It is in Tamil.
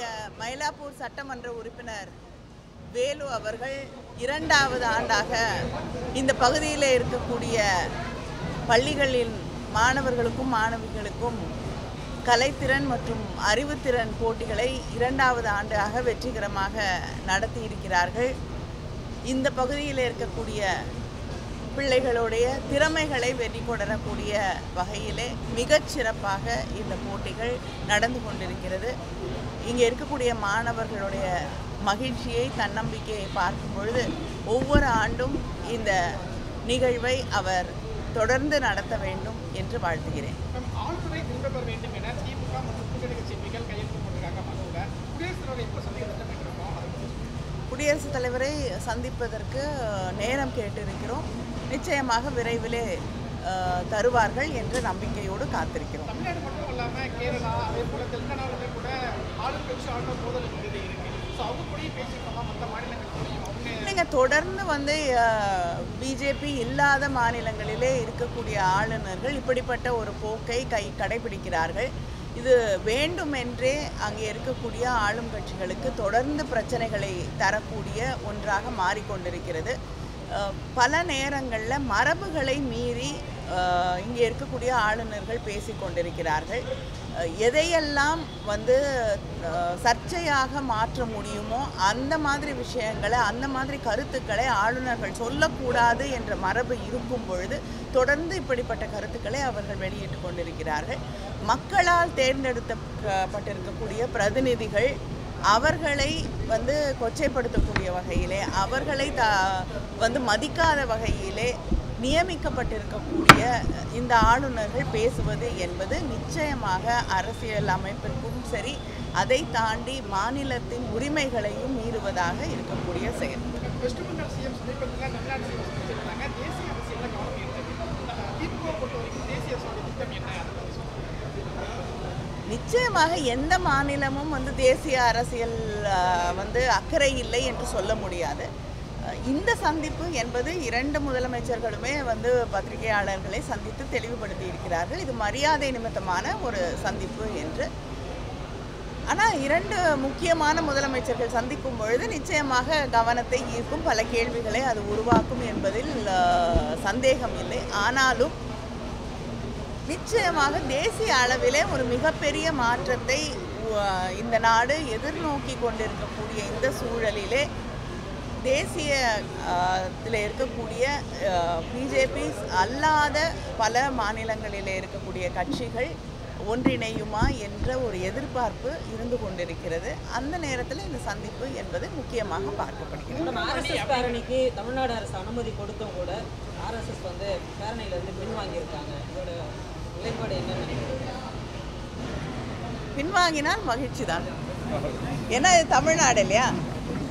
மயிலாப்பூர் சட்டமன்ற உறுப்பினர் வேலு அவர்கள் இரண்டாவது ஆண்டாக இந்த பகுதியில் இருக்கக்கூடிய பள்ளிகளின் மாணவர்களுக்கும் மாணவிகளுக்கும் கலைத்திறன் மற்றும் அறிவுத்திறன் போட்டிகளை இரண்டாவது ஆண்டாக வெற்றிகரமாக நடத்தி இருக்கிறார்கள் இந்த பகுதியில் இருக்கக்கூடிய பிள்ளைகளுடைய திறமைகளை வெளிக்கொணரக்கூடிய வகையிலே மிகச் சிறப்பாக இந்த போட்டிகள் நடந்து கொண்டிருக்கிறது இங்கே இருக்கக்கூடிய மாணவர்களுடைய மகிழ்ச்சியை தன்னம்பிக்கையை பார்க்கும் பொழுது ஒவ்வொரு ஆண்டும் இந்த நிகழ்வை அவர் தொடர்ந்து நடத்த வேண்டும் என்று வாழ்த்துகிறேன் மேம் ஆளுநரை திரும்ப பெற வேண்டும் என திமுக மற்றும் கூட்டணி கட்சி எம்பிக்கள் கையெழுத்து போட்டிருக்காங்க மனுவில் குடியரசுத் தலைவரை இப்போ சந்திக்க திட்டமிட்டிருக்கோம் அதை பற்றி சொல்லுங்க. குடியரசுத் தலைவரை சந்திப்பதற்கு நேரம் கேட்டிருக்கிறோம் நிச்சயமாக விரைவிலே அஹ், தருவார்கள் என்ற நம்பிக்கையோடு காத்திருக்கிறோம் தமிழ்நாடு மட்டும் இல்லாமல் கேரளா அதே போல தெலுங்கானாவிலுமே கூட ஆளும் கட்சி ஆளுநர் மோதல் நிலை இருக்கு ஸோ அவங்க கூடயும் பேசிக்கலாம் மற்ற மாநிலங்கள் கூடயும் அவங்க நீங்கள் தொடர்ந்து வந்து பிஜேபி இல்லாத மாநிலங்களிலே இருக்கக்கூடிய ஆளுநர்கள் இப்படிப்பட்ட ஒரு போக்கை கை கடைபிடிக்கிறார்கள் இது வேண்டுமென்றே அங்கே இருக்கக்கூடிய ஆளும் கட்சிகளுக்கு தொடர்ந்து பிரச்சனைகளை தரக்கூடிய ஒன்றாக மாறிக்கொண்டிருக்கிறது அஹ், பல நேரங்களில் மரபுகளை மீறி அஹ், இங்கே இருக்கக்கூடிய ஆளுநர்கள் பேசிக் கொண்டிருக்கிறார்கள் அஹ், எதையெல்லாம் வந்து அஹ், சர்ச்சையாக மாற்ற முடியுமோ அந்த மாதிரி விஷயங்களை அந்த மாதிரி கருத்துக்களை ஆளுநர்கள் சொல்லக்கூடாது என்ற மரபு இருக்கும் பொழுது தொடர்ந்து இப்படிப்பட்ட கருத்துக்களை அவர்கள் வெளியிட்டு கொண்டிருக்கிறார்கள் மக்களால் தேர்ந்தெடுக்கப்பட்டிருக்கக்கூடிய பிரதிநிதிகள் அவர்களை வந்து கொச்சைப்படுத்தக்கூடிய வகையிலே அவர்களை த வந்து மதிக்காத வகையிலே நியமிக்கப்பட்டிருக்கக்கூடிய இந்த ஆளுநர்கள் பேசுவது என்பது நிச்சயமாக அரசியல் அமைப்பிற்கும் சரி அதை தாண்டி மாநிலத்தின் உரிமைகளையும் மீறுவதாக இருக்கக்கூடிய செயல் வெஸ்ட் பெங்கால் சிஎம் சமீபத்தில் தமிழ்நாடு சிஎம் சந்திச்சிருந்தாங்க தேசிய அரசியலில் கவனம் ஈர்த்தது திமுக பொறுத்த வரைக்கும் தேசிய அரசோட திட்டம் என்ன அதை பற்றி சொல்லுங்க நிச்சயமாக எந்த மாநிலமும் வந்து தேசிய அரசியல் அஹ், வந்து அக்கறை இல்லை என்று சொல்ல முடியாது அஹ், இந்த சந்திப்பு என்பது இரண்டு முதலமைச்சர்களுமே வந்து பத்திரிகையாளர்களை சந்தித்து தெளிவுபடுத்தி இருக்கிறார்கள் இது மரியாதை நிமித்தமான ஒரு சந்திப்பு என்று ஆனால் இரண்டு முக்கியமான முதலமைச்சர்கள் சந்திக்கும் பொழுது நிச்சயமாக கவனத்தை ஈர்க்கும் பல கேள்விகளை அது உருவாக்கும் என்பதில் அஹ், சந்தேகம் இல்லை ஆனாலும் நிச்சயமாக தேசிய அளவிலே ஒரு மிகப்பெரிய மாற்றத்தை உ- இந்த நாடு எதிர்நோக்கி கொண்டிருக்கக்கூடிய இந்த சூழலிலே தேசிய இதில் இருக்கக்கூடிய பிஜேபி அல்லாத பல மாநிலங்களிலே இருக்கக்கூடிய கட்சிகள் ஒன்றிணையுமா என்ற ஒரு எதிர்பார்ப்பு இருந்து கொண்டிருக்கிறது அந்த நேரத்தில் இந்த சந்திப்பு என்பது முக்கியமாக பார்க்கப்படுகிறது மேடம் ஆர்எஸ்எஸ் பேரணிக்கு தமிழ்நாடு அரசு அனுமதி கொடுத்தும் கூட ஆர்எஸ்எஸ் வந்து பேரணியிலேருந்து பின்வாங்கியிருக்காங்க இதோட நிலைப்பாடு என்னன்னு நினைக்கிறீங்க பின்வாங்கினால் மகிழ்ச்சி தான் ஏன்னா இது தமிழ்நாடு இல்லையா